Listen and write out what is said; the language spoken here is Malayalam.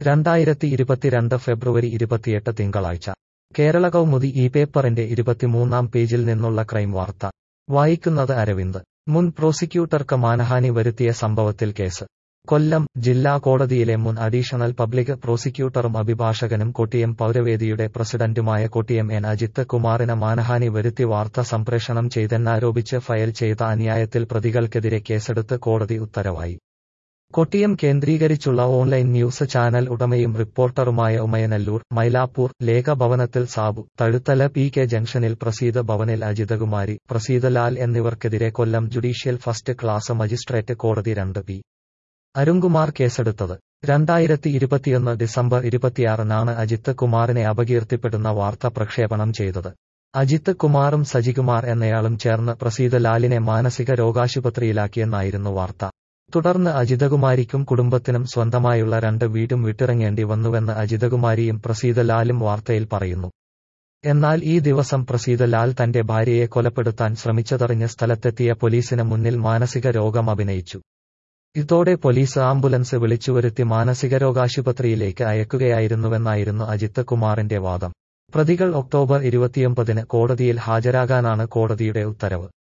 രണ്ടായിരത്തി ഇരുപത്തിരണ്ട് ഫെബ്രുവരി ഇരുപത്തിയെട്ട് തിങ്കളാഴ്ച കേരള കൗമുദി ഈ പേപ്പറിന്റെ ഇരുപത്തിമൂന്നാം പേജിൽ നിന്നുള്ള ക്രൈം വാർത്ത വായിക്കുന്നത് അരവിന്ദ് മുൻ പ്രോസിക്യൂട്ടർക്ക് മാനഹാനി വരുത്തിയ സംഭവത്തിൽ കേസ് കൊല്ലം ജില്ലാ കോടതിയിലെ മുൻ അഡീഷണൽ പബ്ലിക് പ്രോസിക്യൂട്ടറും അഭിഭാഷകനും കൊട്ടിയം പൗരവേദിയുടെ പ്രസിഡന്റുമായ കൊട്ടിയം എൻ അജിത്ത് കുമാറിന് മാനഹാനി വരുത്തി വാർത്ത സംപ്രേഷണം ചെയ്തെന്നാരോപിച്ച് ഫയൽ ചെയ്ത അന്യായത്തിൽ പ്രതികൾക്കെതിരെ കേസെടുത്ത് കോടതി ഉത്തരവായി കൊട്ടിയം കേന്ദ്രീകരിച്ചുള്ള ഓൺലൈൻ ന്യൂസ് ചാനൽ ഉടമയും റിപ്പോർട്ടറുമായ ഉമയനല്ലൂർ മൈലാപ്പൂർ ലേഖ ഭവനത്തിൽ സാബു തഴുത്തല പി കെ ജംഗ്ഷനിൽ പ്രസീത ഭവനിൽ അജിതകുമാരി പ്രസീതലാൽ എന്നിവർക്കെതിരെ Kollam judicial first class magistrate കോടതി രണ്ട് പി അരുൺകുമാർ കേസെടുത്തത് രണ്ടായിരത്തി ഇരുപത്തിയൊന്ന് ഡിസംബർ ഇരുപത്തിയാറിനാണ് അജിത്ത് കുമാറിനെ അപകീർത്തിപ്പെടുന്ന വാർത്ത പ്രക്ഷേപണം ചെയ്തത് അജിത്ത് കുമാറും സജികുമാർ എന്നയാളും ചേർന്ന് പ്രസീത ലാലിനെ മാനസിക രോഗാശുപത്രിയിലാക്കിയെന്നായിരുന്നു വാർത്ത തുടർന്ന് അജിതകുമാരിക്കും കുടുംബത്തിനും സ്വന്തമായുള്ള രണ്ട് വീടും വിട്ടിറങ്ങേണ്ടി വന്നുവെന്ന് അജിതകുമാരിയും പ്രസീത ലാലും വാർത്തയിൽ പറയുന്നു എന്നാൽ ഈ ദിവസം പ്രസീത ലാൽ തന്റെ ഭാര്യയെ കൊലപ്പെടുത്താൻ ശ്രമിച്ചതറിഞ്ഞ് സ്ഥലത്തെത്തിയ പോലീസിന് മുന്നിൽ മാനസിക രോഗം അഭിനയിച്ചു ഇതോടെ പോലീസ് ആംബുലൻസ് വിളിച്ചുവരുത്തി മാനസികരോഗാശുപത്രിയിലേക്ക് അയക്കുകയായിരുന്നുവെന്നായിരുന്നു അജിത്ത് കുമാറിന്റെ വാദം പ്രതികൾ ഒക്ടോബർ ഇരുപത്തിയൊമ്പതിന് കോടതിയിൽ ഹാജരാകാനാണ് കോടതിയുടെ ഉത്തരവ്